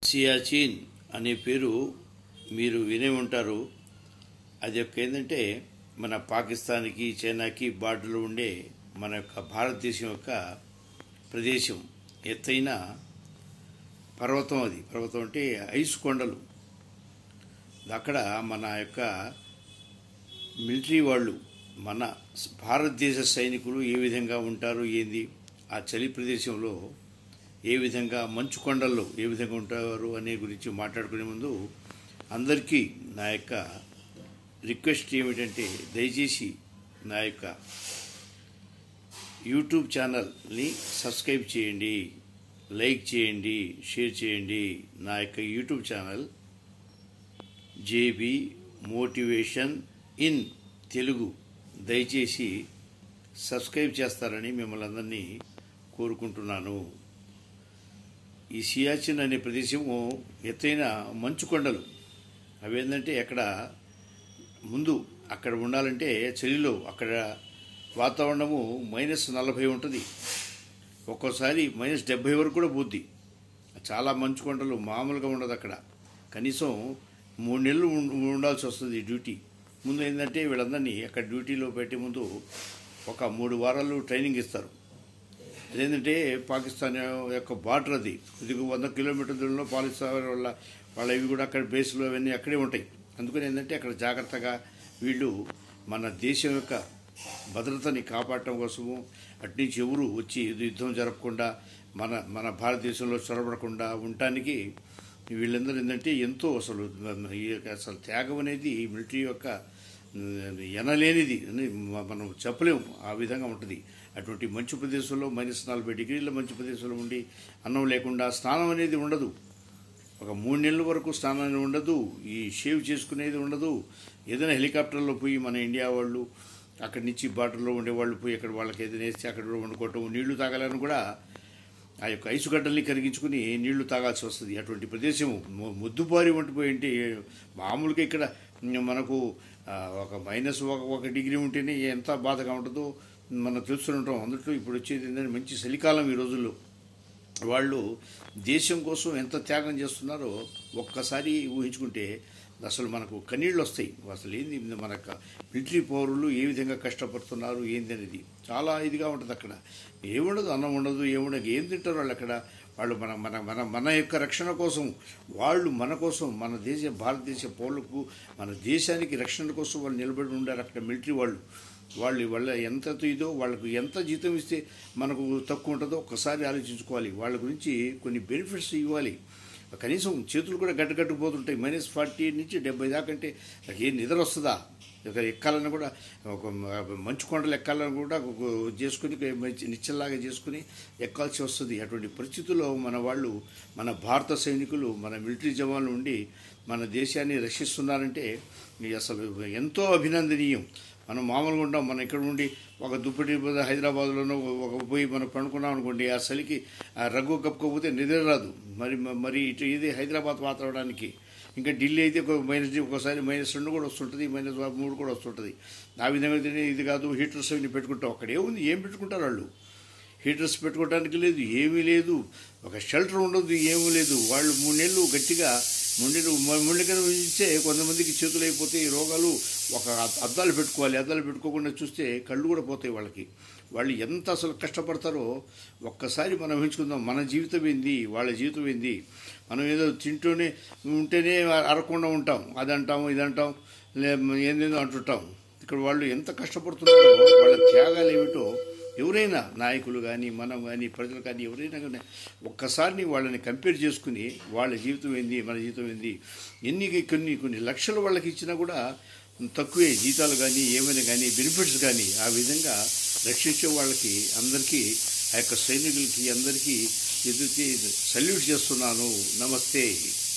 సియాచిన్ అనే పేరు మీరు వినే ఉంటారు అది యొక్క ఏంటంటే మన పాకిస్తాన్కి చైనాకి బార్డర్లో ఉండే మన యొక్క భారతదేశం యొక్క ప్రదేశం ఎత్తైన పర్వతం అది పర్వతం అంటే ఐస్ కొండలు అక్కడ మన యొక్క మిలిటరీ వాళ్ళు మన భారతదేశ సైనికులు ఏ విధంగా ఉంటారు ఏంది ఆ చలి ప్రదేశంలో ఏ విధంగా మంచు కొండల్లో ఏ విధంగా ఉంటారు అనే గురించి మాట్లాడుకునే ముందు అందరికీ నా యొక్క రిక్వెస్ట్ ఏమిటంటే దయచేసి నా యొక్క యూట్యూబ్ ఛానల్ని సబ్స్క్రైబ్ చేయండి లైక్ చేయండి షేర్ చేయండి నా యొక్క YouTube channel JB motivation in Telugu దయచేసి సబ్స్క్రైబ్ చేస్తారని మిమ్మల్ని అందరినీ కోరుకుంటున్నాను ఈ సియాచిన్ అనే ప్రదేశము ఎత్తైన మంచు కొండలు అవేంటంటే అక్కడ ముందు అక్కడ ఉండాలంటే చలిలో అక్కడ వాతావరణము మైనస్ నలభై ఉంటుంది ఒక్కోసారి మైనస్ డెబ్బై వరకు కూడా పోద్ది చాలా మంచు కొండలు మామూలుగా ఉండదు అక్కడ కనీసం మూడు నెలలు ఉం- ఉండాల్సి వస్తుంది డ్యూటీ ముందు ఏంటంటే వీళ్ళందరినీ అక్కడ డ్యూటీలో పెట్టే ముందు ఒక మూడు వారాలు ట్రైనింగ్ ఇస్తారు అదేంటంటే పాకిస్తాన్ యొక్క బార్డర్ అది ఇది వంద కిలోమీటర్ల దూరంలో పాకిస్తాన్ వాళ్ళ వాళ్ళ ఇవి కూడా అక్కడ బేస్లు అవన్నీ అక్కడే ఉంటాయి అందుకని ఏంటంటే అక్కడ జాగ్రత్తగా వీళ్ళు మన దేశం యొక్క భద్రతని కాపాడటం కోసము అట్నుంచి ఎవరు వచ్చి యుద్ధం జరపకుండా మన మన భారతదేశంలో చొరబడకుండా ఉండటానికి వీళ్ళందరూ ఏంటంటే ఎంతో అసలు ఈ యొక్క అసలు త్యాగం అనేది మిలిటరీ యొక్క ఉమ్, ఎనలేనిది అని మ- మనం చెప్పలేము ఆ విధంగా ఉంటుంది అటువంటి మంచు ప్రదేశంలో మైనస్ నలభై డిగ్రీల మంచు ప్రదేశంలో ఉండి అన్నం లేకుండా స్నానం అనేది ఉండదు ఒక మూడు నెలల వరకు స్నానం అనేది ఉండదు ఈ షేవ్ చేసుకునేది ఉండదు ఏదైనా హెలికాప్టర్లో పోయి మన ఇండియా వాళ్ళు అక్కడి నుంచి బార్డర్లో ఉండేవాళ్ళు పోయి అక్కడ వాళ్ళకి ఏదైనా వేస్తే అక్కడ కూడా వండుకోవటం నీళ్లు తాగాలని కూడా ఆ యొక్క ఐసుగడ్డల్ని కరిగించుకుని నీళ్లు తాగాల్సి వస్తుంది అటువంటి ప్రదేశం మొ- మొద్దుబారి వంటిపోయి అంటే మామూలుగా ఇక్కడ మనకు ఆ, ఒక మైనస్ ఒక ఒక డిగ్రీ ఉంటేనే ఎంత బాధగా ఉంటుందో మనం తెలుస్తుంటాం అందులో ఇప్పుడు వచ్చేది ఏంటంటే మంచి చలికాలం ఈ రోజుల్లో వాళ్ళు దేశం కోసం ఎంత త్యాగం చేస్తున్నారో ఒక్కసారి ఊహించుకుంటే అసలు మనకు కన్నీళ్ళు వస్తాయి అసలు ఏంది మన యొక్క మిలిటరీ పౌరులు ఏ విధంగా కష్టపడుతున్నారు ఏంది అనేది చాలా ఇదిగా ఉంటుంది అక్కడ ఏముండదు అన్నం ఉండదు ఏముండదు ఏం తింటారు వాళ్ళు అక్కడ వాళ్ళు మన మన మన మన యొక్క రక్షణ కోసం వాళ్ళు మన కోసం మన దేశ భారతదేశ పౌరులకు మన దేశానికి రక్షణ కోసం వాళ్ళు నిలబడి ఉండారు అక్కడ మిలిటరీ వాళ్ళు వాళ్ళు వాళ్ళ ఎంత ఇదో వాళ్ళకు ఎంత జీతం ఇస్తే మనకు తక్కువ ఉంటుందో ఒక్కసారి ఆలోచించుకోవాలి వాళ్ళ గురించి కొన్ని బెనిఫిట్స్ ఇవ్వాలి కనీసం చేతులు కూడా గడ్డగట్టుకుపోతుంటాయి మైనస్ ఫార్టీ నుంచి డెబ్బై దాకా అంటే నాకు ఏ నిద్ర వస్తుందా ఇక ఎక్కాలని కూడా ఒక మంచు కొండలు ఎక్కాలని కూడా ఒక చేసుకుని మంచి నిచ్చల్లాగా చేసుకుని ఎక్కాల్సి వస్తుంది అటువంటి పరిస్థితుల్లో మన వాళ్ళు మన భారత సైనికులు మన మిలిటరీ జవాన్లు ఉండి మన దేశాన్ని రక్షిస్తున్నారంటే ఇది అసలు ఎంతో అభినందనీయం మనం మామూలుగా ఉంటాం మనం ఇక్కడ ఉండి ఒక దుప్పటి మీద హైదరాబాద్లోనో ఒక పోయి మనం పండుకున్నాం అనుకోండి ఆ చలికి ఆ రగ్గు కప్పుకోకపోతే నిద్ర రాదు మరి మరి ఇటు ఇది హైదరాబాద్ వాతావరణానికి ఇంకా ఢిల్లీ అయితే ఒక మైనస్ ఒకసారి మైనస్ రెండు కూడా వస్తుంటుంది మైనస్ మూడు కూడా వస్తుంటుంది ఆ విధంగా అయితే ఇది కాదు హీటర్స్ అవి పెట్టుకుంటాం అక్కడ ఏముంది ఏం పెట్టుకుంటారు వాళ్ళు హీటర్స్ పెట్టుకోవడానికి లేదు ఏమీ లేదు ఒక షెల్టర్ ఉండదు ఏమీ లేదు వాళ్ళు మూడు నెలలు గట్టిగా మూడు నెలలు మూడు నెలలు ఇచ్చే కొంతమందికి చేతులు అయిపోతే ఈ రోగాలు ఒక అద్దాలు పెట్టుకోవాలి అద్దాలు పెట్టుకోకుండా చూస్తే కళ్ళు కూడా పోతాయి వాళ్ళకి వాళ్ళు ఎంత అసలు కష్టపడతారో ఒక్కసారి మనం ఊహించుకుందాం మన జీవితం ఏంది వాళ్ళ జీవితం ఏంది మనం ఏదో తింటూనే ఉంటేనే అరకుండా ఉంటాం అది అంటాం ఇది అంటాం లే ఏందేదో అంటుంటాం ఇక్కడ వాళ్ళు ఎంత కష్టపడుతున్నారో వాళ్ళ త్యాగాలు ఏమిటో ఎవరైనా నాయకులు కానీ మనం కానీ ప్రజలు కానీ ఎవరైనా కానీ ఒక్కసారి వాళ్ళని కంపేర్ చేసుకుని వాళ్ళ జీవితం ఏంది మన జీవితం ఏంది ఎన్ని కొన్ని కొన్ని లక్షలు వాళ్ళకి ఇచ్చినా కూడా తక్కువే జీతాలు కానీ ఏమైనా కానీ బెనిఫిట్స్ కానీ ఆ విధంగా రక్షించే వాళ్ళకి అందరికీ ఆ యొక్క సైనికులకి అందరికీ ఎదుటి సల్యూట్ చేస్తున్నాను నమస్తే